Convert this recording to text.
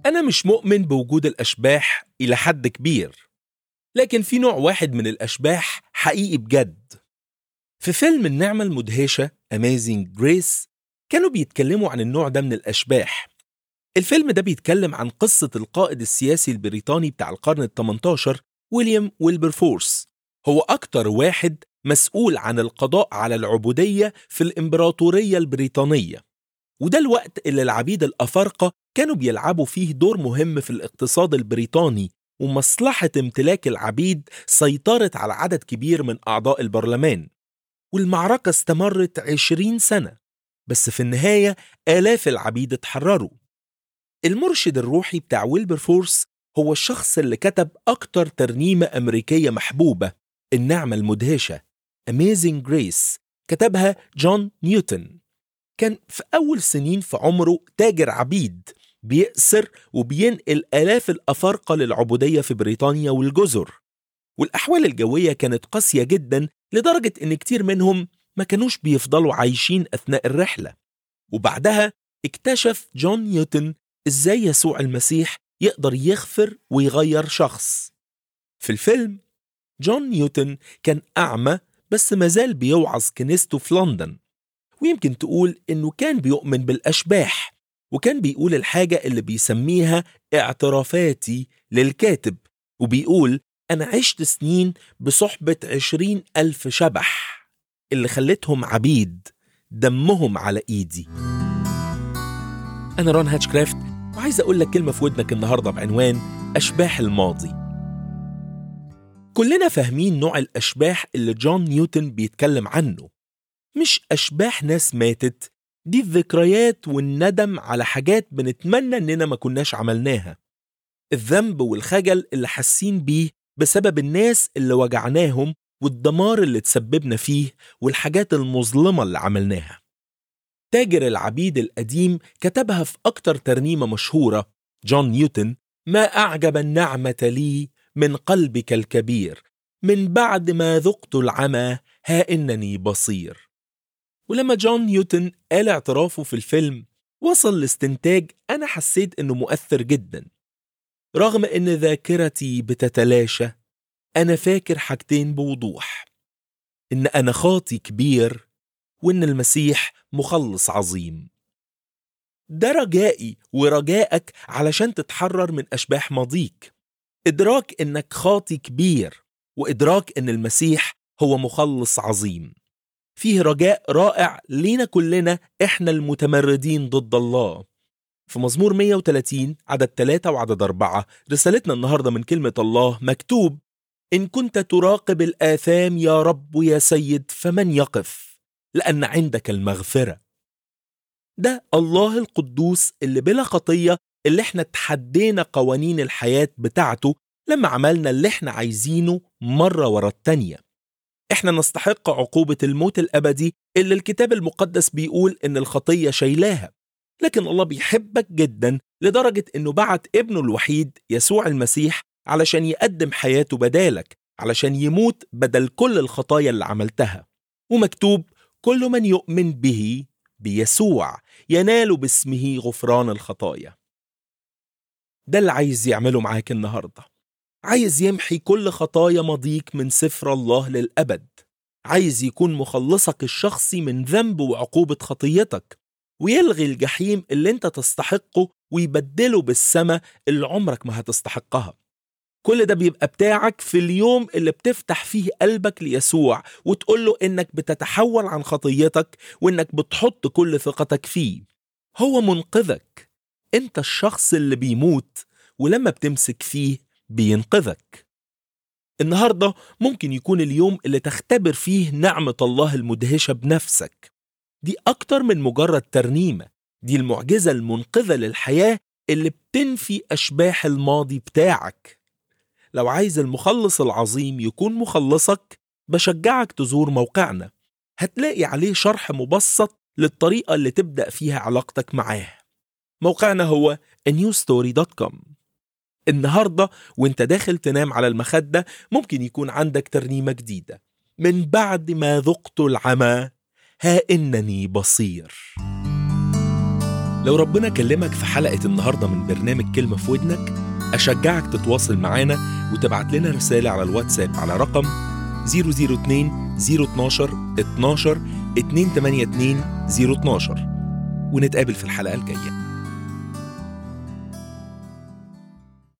أنا مش مؤمن بوجود الأشباح إلى حد كبير لكن في نوع واحد من الأشباح حقيقي بجد في فيلم النعمة المدهشة Amazing Grace كانوا بيتكلموا عن النوع ده من الأشباح الفيلم ده بيتكلم عن قصة القائد السياسي البريطاني بتاع القرن ال 18 ويليام ويلبرفورس هو أكتر واحد مسؤول عن القضاء على العبودية في الإمبراطورية البريطانية وده الوقت اللي العبيد الأفارقة كانوا بيلعبوا فيه دور مهم في الاقتصاد البريطاني ومصلحة امتلاك العبيد سيطرت على عدد كبير من أعضاء البرلمان والمعركة استمرت عشرين سنة بس في النهاية آلاف العبيد اتحرروا المرشد الروحي بتاع ويلبرفورس هو الشخص اللي كتب أكتر ترنيمة أمريكية محبوبة النعمة المدهشة Amazing Grace كتبها جون نيوتن كان في أول سنين في عمره تاجر عبيد بيأسر وبينقل آلاف الأفارقة للعبودية في بريطانيا والجزر والأحوال الجوية كانت قاسية جدا لدرجة إن كتير منهم ما كانوش بيفضلوا عايشين أثناء الرحلة وبعدها اكتشف جون نيوتن إزاي يسوع المسيح يقدر يغفر ويغير شخص في الفيلم جون نيوتن كان أعمى بس مازال بيوعظ كنيسته في لندن ويمكن تقول إنه كان بيؤمن بالأشباح وكان بيقول الحاجة اللي بيسميها اعترافاتي للكاتب وبيقول أنا عشت سنين بصحبة عشرين ألف شبح اللي خلتهم عبيد دمهم على إيدي أنا رون هاتشكرافت وعايز أقول لك كلمة في ودنك النهاردة بعنوان أشباح الماضي كلنا فاهمين نوع الأشباح اللي جون نيوتن بيتكلم عنه مش أشباح ناس ماتت دي الذكريات والندم على حاجات بنتمنى إننا ما كناش عملناها الذنب والخجل اللي حاسين بيه بسبب الناس اللي وجعناهم والدمار اللي تسببنا فيه والحاجات المظلمة اللي عملناها تاجر العبيد القديم كتبها في أكتر ترنيمة مشهورة جون نيوتن ما أعجب النعمة لي من قلبك الكبير من بعد ما ذقت العمى ها إنني بصير ولما جون نيوتن قال اعترافه في الفيلم وصل لاستنتاج أنا حسيت إنه مؤثر جدا رغم إن ذاكرتي بتتلاشى أنا فاكر حاجتين بوضوح إن أنا خاطي كبير وإن المسيح مخلص عظيم ده رجائي ورجائك علشان تتحرر من أشباح ماضيك إدراك إنك خاطي كبير وإدراك إن المسيح هو مخلص عظيم فيه رجاء رائع لينا كلنا إحنا المتمردين ضد الله في مزمور 130 عدد 3 وعدد 4 رسالتنا النهاردة من كلمة الله مكتوب إن كنت تراقب الآثام يا رب يا سيد فمن يقف لأن عندك المغفرة ده الله القدوس اللي بلا خطية اللي احنا تحدينا قوانين الحياة بتاعته لما عملنا اللي احنا عايزينه مرة ورا التانية احنا نستحق عقوبة الموت الأبدي اللي الكتاب المقدس بيقول إن الخطية شايلاها لكن الله بيحبك جدا لدرجة إنه بعت ابنه الوحيد يسوع المسيح علشان يقدم حياته بدالك علشان يموت بدل كل الخطايا اللي عملتها ومكتوب كل من يؤمن به بيسوع ينال باسمه غفران الخطايا ده اللي عايز يعمله معاك النهارده عايز يمحي كل خطايا ماضيك من سفر الله للأبد عايز يكون مخلصك الشخصي من ذنب وعقوبة خطيتك ويلغي الجحيم اللي انت تستحقه ويبدله بالسماء اللي عمرك ما هتستحقها كل ده بيبقى بتاعك في اليوم اللي بتفتح فيه قلبك ليسوع وتقول له انك بتتحول عن خطيتك وانك بتحط كل ثقتك فيه هو منقذك انت الشخص اللي بيموت ولما بتمسك فيه بينقذك النهارده ممكن يكون اليوم اللي تختبر فيه نعمة الله المدهشة بنفسك دي أكتر من مجرد ترنيمة دي المعجزة المنقذة للحياة اللي بتنفي أشباح الماضي بتاعك لو عايز المخلص العظيم يكون مخلصك بشجعك تزور موقعنا هتلاقي عليه شرح مبسط للطريقة اللي تبدأ فيها علاقتك معاه موقعنا هو newstory.com النهاردة وانت داخل تنام على المخدة ممكن يكون عندك ترنيمة جديدة من بعد ما ذقت العمى ها إنني بصير لو ربنا كلمك في حلقة النهاردة من برنامج كلمة في ودنك أشجعك تتواصل معانا وتبعت لنا رسالة على الواتساب على رقم 002 012 12 282 012 ونتقابل في الحلقة الجاية